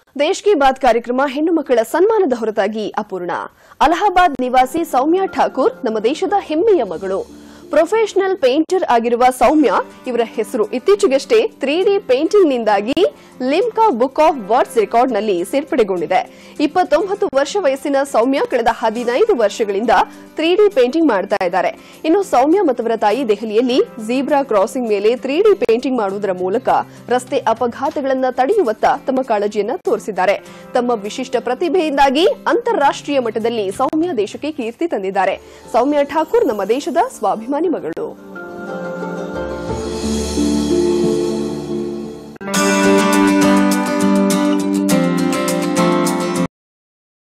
ದೇಶ್ ಕಿ ಬಾತ್ ಕಾರ್ಯಕ್ರಮ ಹೆಣ್ಣು ಮಕ್ಕಳ ಸನ್ಮಾನದ ಹೊರತಾಗಿ ಅಪೂರ್ಣ ಅಲಹಾಬಾದ್ ನಿವಾಸಿ ಸೌಮ್ಯ ಠಾಕೂರ್ ನಮ್ಮ ದೇಶದ ಹೆಮ್ಮೆಯ ಮಗಳು ಪ್ರೊಫೆಷನಲ್ ಪೇಂಟರ್ ಆಗಿರುವ ಸೌಮ್ಯ ಇವರ ಹೆಸರು ಇತ್ತೀಚೆಗಷ್ಟೇ ತ್ರೀ ಡಿ ಪೇಂಟಿಂಗ್ನಿಂದಾಗಿ ಲಿಮ್ಕಾ ಬುಕ್ ಆಫ್ ವರ್ಡ್ಸ್ ರೆಕಾರ್ಡ್ನಲ್ಲಿ ಸೇರ್ಪಡೆಗೊಂಡಿದೆ ಇಪ್ಪತ್ತೊಂಬತ್ತು ವರ್ಷ ವಯಸ್ಸಿನ ಸೌಮ್ಯ ಕಳೆದ ಹದಿನೈದು ವರ್ಷಗಳಿಂದ ತ್ರೀ ಡಿ ಪೇಂಟಿಂಗ್ ಮಾಡ್ತಾ ಇದ್ದಾರೆ ಇನ್ನು ಸೌಮ್ಯ ಮತ್ತವರ ತಾಯಿ ದೆಹಲಿಯಲ್ಲಿ ಜೀಬ್ರಾ ಕ್ರಾಸಿಂಗ್ ಮೇಲೆ ತ್ರೀ ಡಿ ಪೇಂಟಿಂಗ್ ಮಾಡುವುದರ ಮೂಲಕ ರಸ್ತೆ ಅಪಘಾತಗಳನ್ನು ತಡೆಯುವತ್ತ ತಮ್ಮ ಕಾಳಜಿಯನ್ನ ತೋರಿಸಿದ್ದಾರೆ ತಮ್ಮ ವಿಶಿಷ್ಟ ಪ್ರತಿಭೆಯಿಂದಾಗಿ ಅಂತಾರಾಷ್ಟ್ರೀಯ ಮಟ್ಟದಲ್ಲಿ ಸೌಮ್ಯ ದೇಶಕ್ಕೆ ಕೀರ್ತಿ ತಂದಿದ್ದಾರೆ ಸೌಮ್ಯ ಠಾಕೂರ್ ನಮ್ಮ ದೇಶದ ಸ್ವಾಭಿಮಾನಿ ಮಗಳು